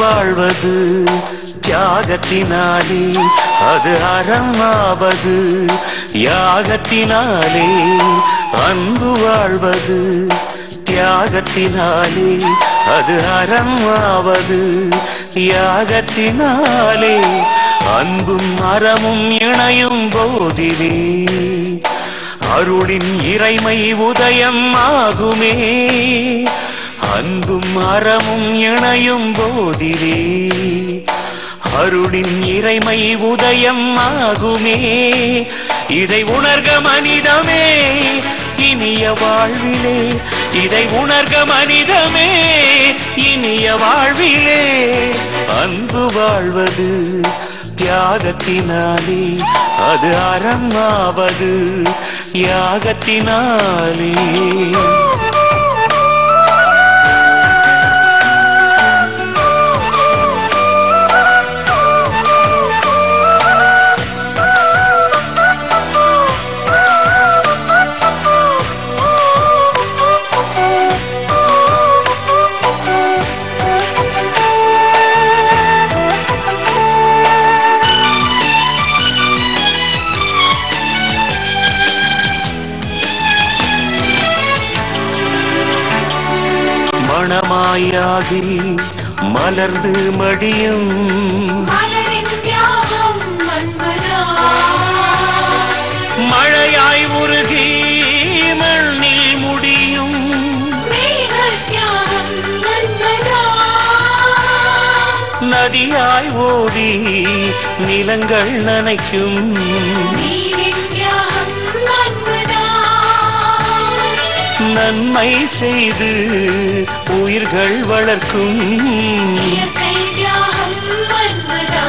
வாழ்வது தியாகத்தினாலே அது அறமாவது யாகத்தினாலே அன்பு வாழ்வது தியாகத்தினாலே அது அறமாவது யாகத்தினாலே அன்பும் அறமும் இணையும் போதிலே அருளின் இறைமை உதயம் ஆகுமே அன்பும் அறமும் இணையும் போதிலே அருளின் இறைமை உதயம் ஆகுமே இதை உணர்க மனிதமே இனிய வாழ்விலே இதை உணர்க மனிதமே இனிய வாழ்விலே அன்பு வாழ்வது தியாகத்தினாலே அது அறமாவது யாகத்தினாலே மணமாயாகி மலர்ந்து மடியும் மலரின் தியாகம் மன்மதா மழையாய் உருகி மண்ணில் முடியும் மேகத் தியாகம் மன்மதா நதியாய் ஓடி நிலங்கள் நனைக்கும் நீரின் தியாகம் மன்மதா நன்மை செய்து உயிர்கள் வளர்க்கும் இயற்கை தியாகம் மன்மதா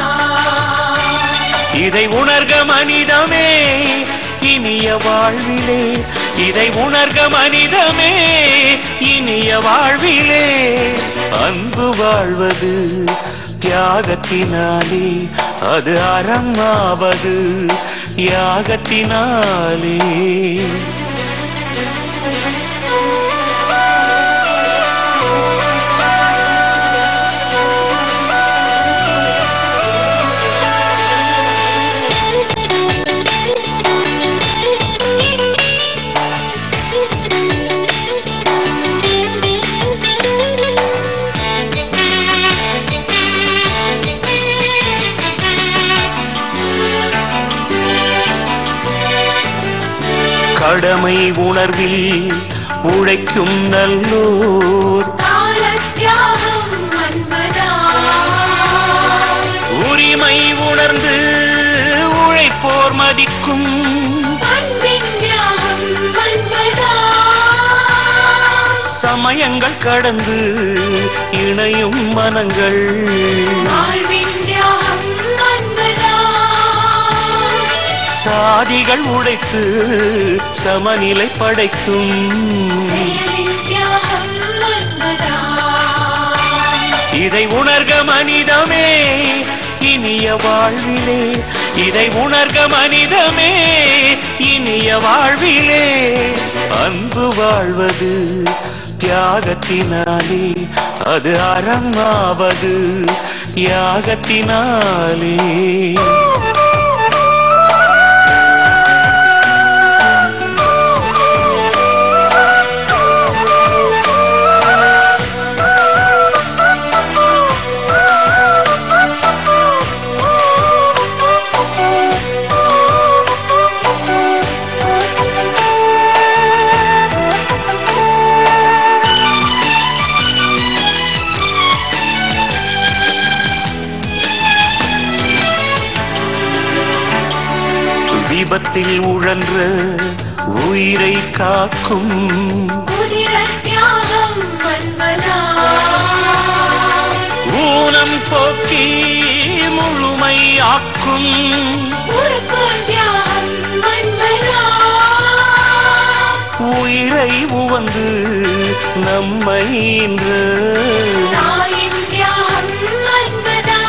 இதை உணர்க மனிதமே இனிய வாழ்விலே இதை உணர்க மனிதமே இனிய வாழ்விலே அன்பு வாழ்வது தியாகத்தினாலே அது அறமாவது யாகத்தினாலே கடமை உணர்வில் உழைக்கும் நல்லோர் காலத் தியாகம் மன்மதா உரிமை உணர்ந்து உழைப்போர் மதிக்கும் அன்பின் தியாகம் மன்மதா சமயங்கள் கடந்து இணையும் மனங்கள் வாழ்வின் தியாகம் மன்மதா சாதிகள் உடைத்து சமநிலை படைக்கும் செயலின் தியாகம் மன்மதா இதை உணர்க மனிதமே இனிய வாழ்விலே இதை உணர்க மனிதமே இனிய வாழ்விலே அன்பு வாழ்வது தியாகத்தினாலே அது அறமாவது யாகத்தினாலே விபத்தில் உழன்ற உயிரை காக்கும் உதிர தியாகம் மன்மதா ஊனம் போக்கி முழுமையாக்கும் உறுப்பு தியாகம் மன்மதா உயிரை உவந்து நம்மை இன்று தாயின் தியாகம் மன்மதா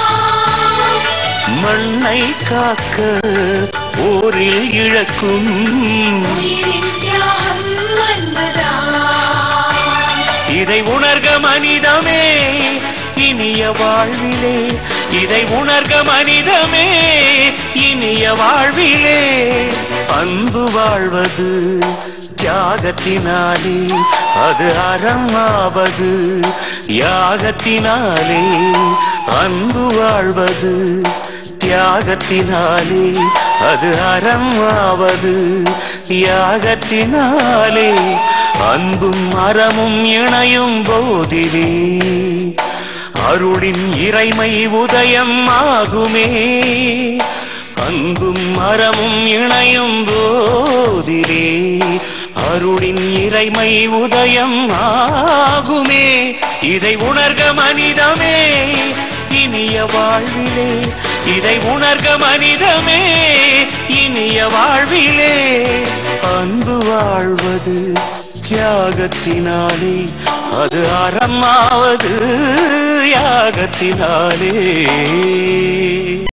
மண்ணை காக்க போரில் இழக்கும் உயிரின் தியாகம் மன்மதா இதை உணர்க மனிதமே இனிய வாழ்விலே இதை உணர்க மனிதமே இனிய வாழ்விலே அன்பு வாழ்வது தியாகத்தினாலே அது அறமாவது யாகத்தினாலே அன்பு வாழ்வது தியாகத்தினாலே அது அறமாவது யாகத்தினாலே அன்பும் அறமும் இணையும் போதிலே அருளின் இறைமை உதயம் ஆகுமே அன்பும் மரமும் இணையும் போதிலே அருளின் இறைமை உதயம் ஆகுமே இதை உணர்க மனிதமே இனிய வாழ்விலே இதை உணர்க மனிதமே இனிய வாழ்விலே அன்பு வாழ்வது தியாகத்தினாலே அது அறமாவது யாகத்தினாலே